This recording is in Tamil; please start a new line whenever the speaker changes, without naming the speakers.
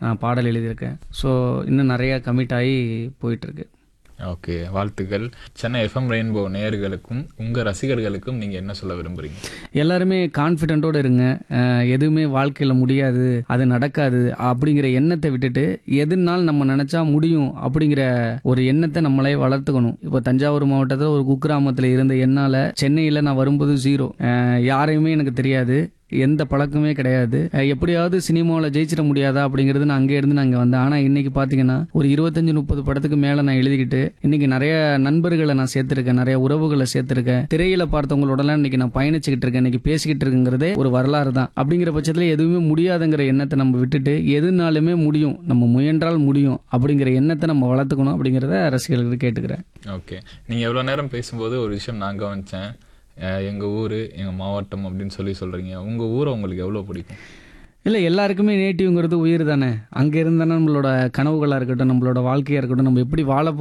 நான் பாடல் எழுதியிருக்கேன் ஸோ இன்னும் நிறையா கமிட் ஆகி போயிட்டுருக்கு
ஓகே வாழ்த்துக்கள் சென்னை எஃப்எம் ரெயின்போ நேயர்களுக்கும் உங்கள் ரசிகர்களுக்கும் நீங்கள் என்ன சொல்ல விரும்புகிறீங்க
எல்லாருமே கான்ஃபிடென்ட்டோடு இருங்க அஹ் எதுவுமே வாழ்க்கையில் முடியாது அது நடக்காது அப்படிங்கிற எண்ணத்தை விட்டுட்டு எதுனாலும் நம்ம நினச்சா முடியும் அப்படிங்கிற ஒரு எண்ணத்தை நம்மளே வளர்த்துக்கணும் இப்போ தஞ்சாவூர் மாவட்டத்தில் ஒரு குக்கிராமத்தில் இருந்த என்னால் சென்னையில் நான் வரும்போது ஜீரோ யாரையுமே எனக்கு தெரியாது எந்த பழக்கமே கிடையாது அஹ் எப்படியாவது சினிமாவில் ஜெயிச்சிட முடியாதா அப்படிங்கிறது நான் அங்கே இருந்து நான் இங்கே வந்தேன் ஆனால் இன்னைக்கு பார்த்தீங்கன்னா ஒரு இருபத்தஞ்சு முப்பது படத்துக்கு மேலே நான் எழுதிக்கிட்டு இன்னைக்கு நிறைய நண்பர்களை நான் சேர்த்துருக்கேன் நிறைய உறவுகளை சேர்த்துருக்கேன் திரையில பார்த்தவங்களோடலாம் இன்னைக்கு நான் பயணிச்சுக்கிட்டு இருக்கேன் இன்னைக்கு பேசிக்கிட்டு இருக்குங்கிறதே ஒரு வரலாறு தான் அப்படிங்கிற பட்சத்தில் எதுவுமே முடியாதுங்கிற எண்ணத்தை நம்ம விட்டுட்டு எதுனாலுமே முடியும் நம்ம முயன்றால் முடியும் அப்படிங்கிற எண்ணத்தை நம்ம வளர்த்துக்கணும் அப்படிங்கிறத ரசிகர்களுக்கு கேட்டுக்கிறேன்
ஓகே நீங்கள் எவ்வளோ நேரம் பேசும்போது ஒரு விஷயம் நான் கவனிச்சேன் எங்கள் ஊர் எங்கள் மாவட்டம் அப்படின்னு சொல்லி சொல்கிறீங்க உங்கள் ஊரை உங்களுக்கு எவ்வளோ பிடிக்கும்
இல்லை எல்லாருக்குமே நேட்டிவ்ங்கிறது உயிர் தானே அங்கே இருந்தானே நம்மளோட கனவுகளாக இருக்கட்டும் நம்மளோட வாழ்க்கையாக இருக்கட்டும் நம்ம எப்படி வாழ